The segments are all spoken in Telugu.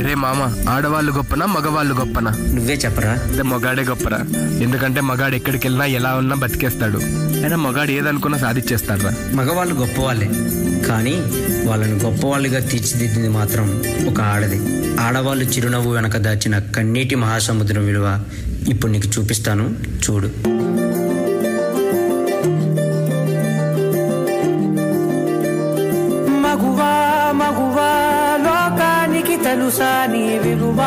రే మామ ఆడవాళ్ళు గొప్పనా మగవాళ్ళు గొప్పనా నువ్వే చెప్పరా అంటే మగాడే గొప్పరా ఎందుకంటే మగాడు ఎక్కడికి వెళ్ళినా ఎలా ఉన్నా బతికేస్తాడు అయినా మగాడు ఏదనుకున్నా సాధించేస్తాడు రా మగవాళ్ళు గొప్పవాళ్ళే కానీ వాళ్ళని గొప్పవాళ్ళుగా తీర్చిదిద్దింది మాత్రం ఒక ఆడది ఆడవాళ్ళు చిరునవ్వు వెనక దాచిన కన్నీటి మహాసముద్రం విలువ ఇప్పుడు నీకు చూపిస్తాను చూడు మగువా మగువా లోకానికి తెలుసా నీ విలువా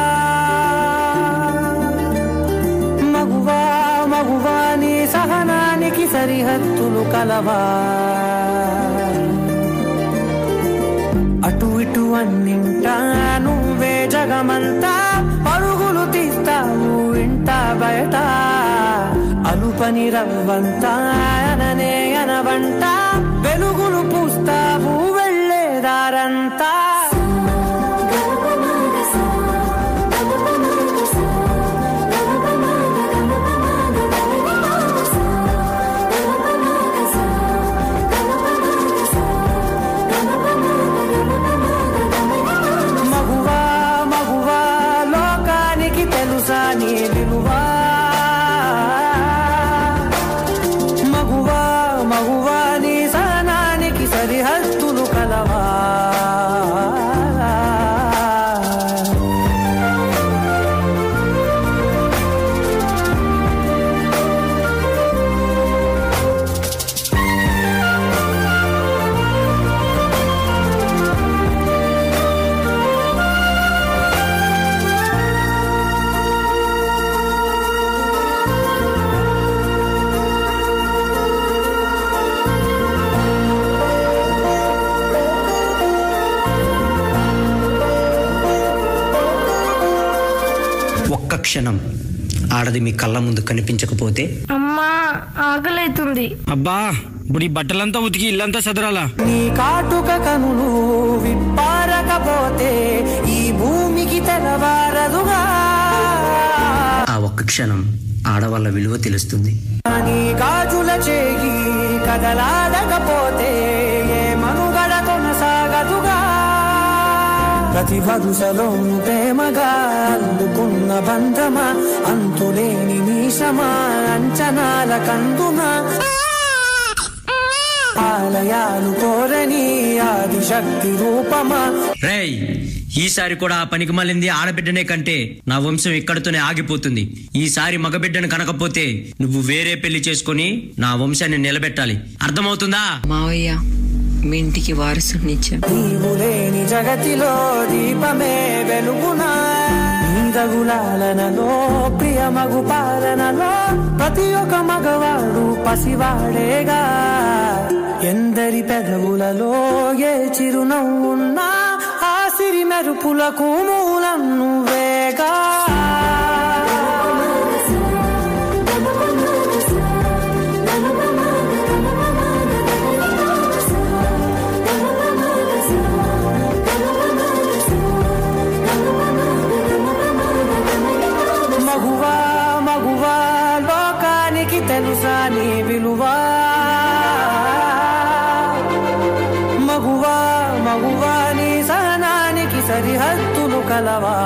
మగువా మగువా నీ సహనానికి సరిహద్దులు కలవా అటు ఇటు అన్నింటా నువ్వే జగమంతా పరుగులు తీస్తావు ఇంట బయట అలుపని రవ్వంతా అననే అనవంట వెలుగులు పూస్తావు వెళ్ళేదారంతా మగువా మగువా లోకానికి తెలుసా నీ విలువా మగువా మగువా నీ సహనానికి సరిహద్దులు కలవా ఒక్క క్షణం ఆడది మీ కళ్ళ ముందు కనిపించకపోతే అమ్మా ఆకలైతుంది అబ్బా ఇప్పుడు ఈ బట్టలంతా ఉతికి ఇల్లంతా సదరాలా నీ కాటుక కనులు విప్పారకపోతే ఈ భూమికి తెలవారదుగా ఆ ఒక్క క్షణం ఆడవాళ్ళ విలువ తెలుస్తుంది నీ గాజుల చేయి కదలాడకపోతే ఏ మనుగడ కొనసాగదుగా ప్రతి వరుసలోను ప్రేమగా అందుకున్న బంధమా అంతులేని మీసమా అంచనాల కందునా ఆలయాలు కోరని ఆదిశక్తి రూపమా రేయ్ ఈసారి కూడా ఆ పనికి మళ్ళింది ఆడబిడ్డనే కంటే నా వంశం ఇక్కడితోనే ఆగిపోతుంది ఈసారి మగబిడ్డను కనకపోతే నువ్వు వేరే పెళ్లి చేసుకొని నా వంశాన్ని నిలబెట్టాలి అర్థమవుతుందా మావయ్య మీ ఇంటికి వారసునిచ్చాం నీవు లేని జగతిలో దీపమే వెలుగునా నీదగులాలనలో ప్రియమగు పాలనలో ప్రతి ఒక్క మగవాడు పసివాడేగా ఎందరి పెదవులలో ఏ చిరునవ్వున్నా ఆ సిరి మెరుపులకు మూలం నువ్వేగా మగువా మగువా లోకానికి తెలుసా నీ విలువా మగువా మగువా నీ సహనానికి సరిహద్దులు కలవా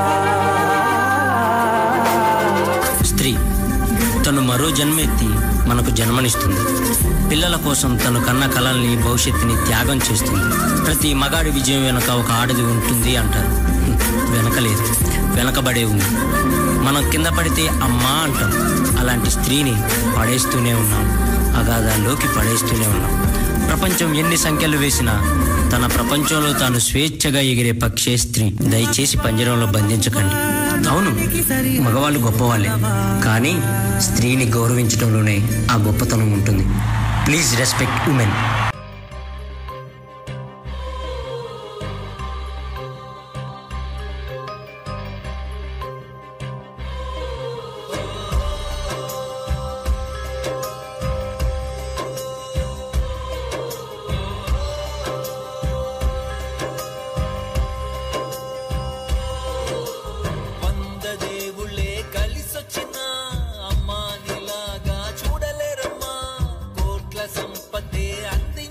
స్త్రీ తను మరో జన్మెత్తి మనకు జన్మనిస్తుంది పిల్లల కోసం తను కన్న కలల్ని భవిష్యత్తుని త్యాగం చేస్తుంది ప్రతి మగాడి విజయం వెనక ఒక ఆడది ఉంటుంది అంటారు హ్మ్, వెనకలేదు వెనకబడే ఉంది మనం కింద పడితే అమ్మా అంటాం అలాంటి స్త్రీని పడేస్తూనే ఉన్నాం అగాధాల్లోకి పడేస్తూనే ఉన్నాం ప్రపంచం ఎన్ని సంఖ్యలు వేసినా తన ప్రపంచంలో తాను స్వేచ్ఛగా ఎగిరే పక్షే స్త్రీ దయచేసి పంజరంలో బంధించకండి అవును మగవాళ్ళు గొప్పవాళ్ళే కానీ స్త్రీని గౌరవించడంలోనే ఆ గొప్పతనం ఉంటుంది ప్లీజ్ రెస్పెక్ట్ ఉమెన్ వంద దేవుళ్ళే కలిసొచ్చిన అమ్మా నీలాగా చూడలేరమ్మా కోట్ల సంపత్తి అంది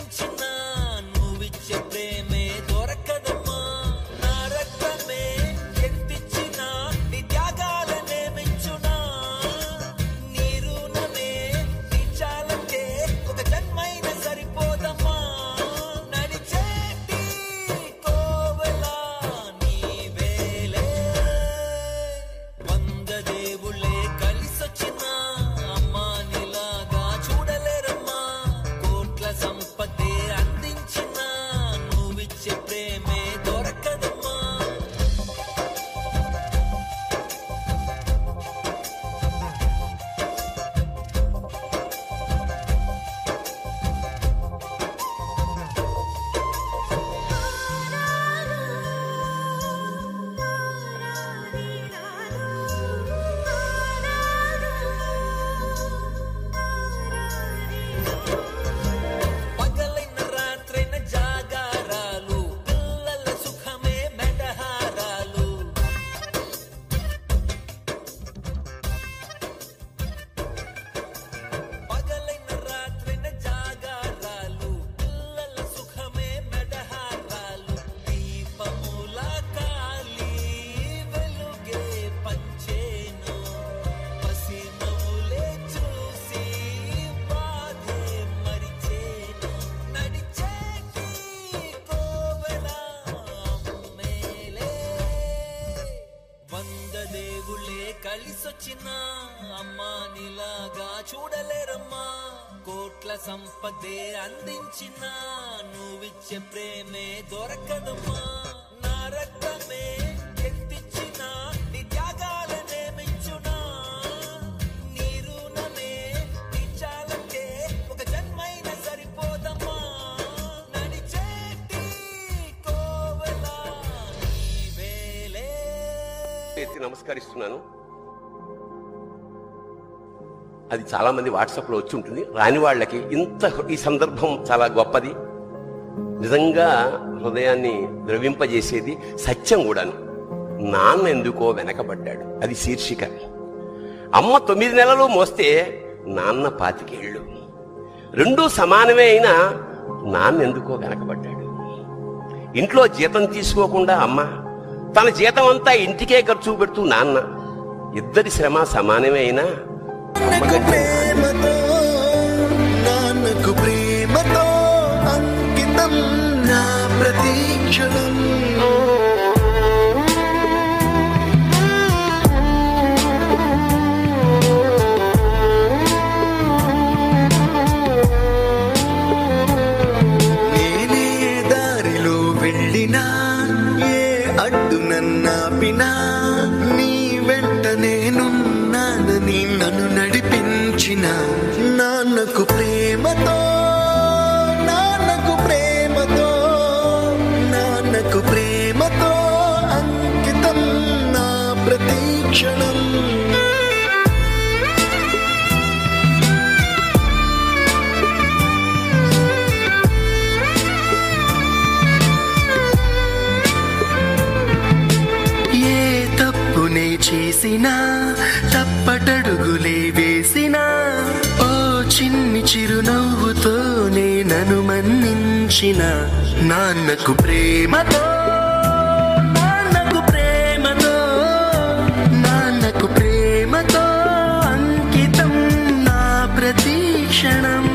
కలిసొచ్చినా అమ్మా నీలాగా చూడలేరమ్మా కోట్ల సంపదే అందించిన నువ్విచ్చే ప్రేమే దొరకదమ్మా నా రక్తమే ఎత్తిచ్చిన నీ త్యాగాలనే మెచ్చునా నీ రుణమే తీర్చాలంటే ఒక జన్మైన సరిపోదమ్మా నడిచేటి కోవెల నీవేలే ఎత్తి నమస్కరిస్తున్నాను అది చాలా మంది వాట్సాప్లో వచ్చి ఉంటుంది రాని వాళ్ళకి ఇంత ఈ సందర్భం చాలా గొప్పది నిజంగా హృదయాన్ని ద్రవింపజేసేది సత్యం కూడాను నాన్న ఎందుకో వెనకబడ్డాడు అది శీర్షిక అమ్మ తొమ్మిది నెలలు మోస్తే నాన్న పాతికేళ్ళు రెండూ సమానమే అయినా నాన్న ఎందుకో వెనకబడ్డాడు ఇంట్లో జీతం తీసుకోకుండా అమ్మ తన జీతం అంతా ఇంటికే ఖర్చు పెడుతూ నాన్న ఇద్దరి శ్రమ సమానమే అయినా నాన్నకు ప్రేమతో నాన్నకు ప్రేమతో అంకితం నా ప్రతీక్షణం నేనే దారిలో వెళ్ళినా ఏ అడ్డు నన్నాపినా నీ వెంట నేనున్నానని నన్ను నడిపించిన నాన్నకు ప్రేమతో నాన్నకు ప్రేమతో నాన్నకు ప్రేమతో అంకితం నా ప్రతీక్షణం ఏ తప్పునే చేసినా తప్పటడుగులే వేసినా ఓ చిన్ని చిరునవ్వుతోనే నన్ను మన్నించిన నాన్నకు ప్రేమతో నాన్నకు ప్రేమతో నాన్నకు ప్రేమతో అంకితం నా ప్రతీక్షణం